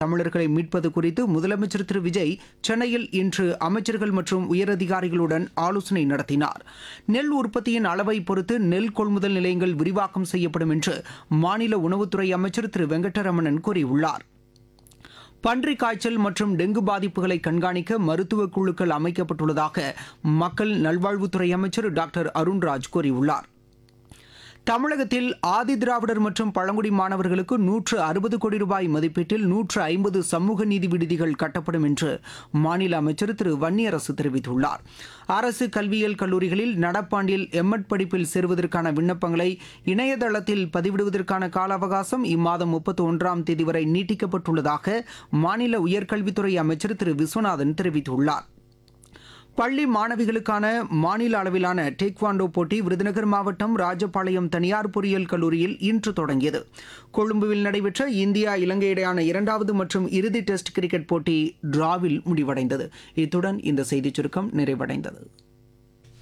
தமிழர்களை மீட்பது குறித்து முதலமைச்சர் திரு விஜய் சென்னையில் இன்று அமைச்சர்கள் மற்றும் உயரதிகாரிகளுடன் ஆலோசனை நடத்தினார் நெல் உற்பத்தியின் அளவை பொறுத்து நெல் கொள்முதல் நிலையங்கள் விரிவாக்கம் செய்யப்படும் என்று மாநில உணவுத்துறை அமைச்சர் திரு வெங்கடரமணன் கூறியுள்ளார் பன்றிக் காய்ச்சல் மற்றும் டெங்கு பாதிப்புகளை கண்காணிக்க மருத்துவ குழுக்கள் அமைக்கப்பட்டுள்ளதாக மக்கள் நல்வாழ்வுத்துறை அமைச்சர் டாக்டர் அருண்ராஜ் கூறியுள்ளார் தமிழகத்தில் ஆதி திராவிடர் மற்றும் பழங்குடி மாணவர்களுக்கு நூற்று அறுபது கோடி ரூபாய் மதிப்பீட்டில் நூற்று ஐம்பது சமூக நீதி விடுதிகள் கட்டப்படும் என்று மாநில அமைச்சர் திரு வன்னியரசு தெரிவித்துள்ளார் அரசு கல்வியியல் கல்லூரிகளில் நடப்பாண்டில் எம்எட் படிப்பில் சேருவதற்கான விண்ணப்பங்களை இணையதளத்தில் பதிவிடுவதற்கான கால அவகாசம் இம்மாதம் முப்பத்தி ஒன்றாம் தேதி வரை நீட்டிக்கப்பட்டுள்ளதாக மாநில உயர்கல்வித்துறை அமைச்சர் திரு விஸ்வநாதன் தெரிவித்துள்ளார் பள்ளி மாணவிகளுக்கான மாநில அளவிலான டேக்வாண்டோ போட்டி விருதுநகர் மாவட்டம் ராஜபாளையம் தனியார் பொறியியல் கல்லூரியில் இன்று தொடங்கியது கொழும்புவில் நடைபெற்ற இந்தியா இலங்கை இடையான இரண்டாவது மற்றும் இறுதி டெஸ்ட் கிரிக்கெட் போட்டி டிராவில் முடிவடைந்தது இத்துடன் இந்த செய்திச் சுருக்கம் நிறைவடைந்தது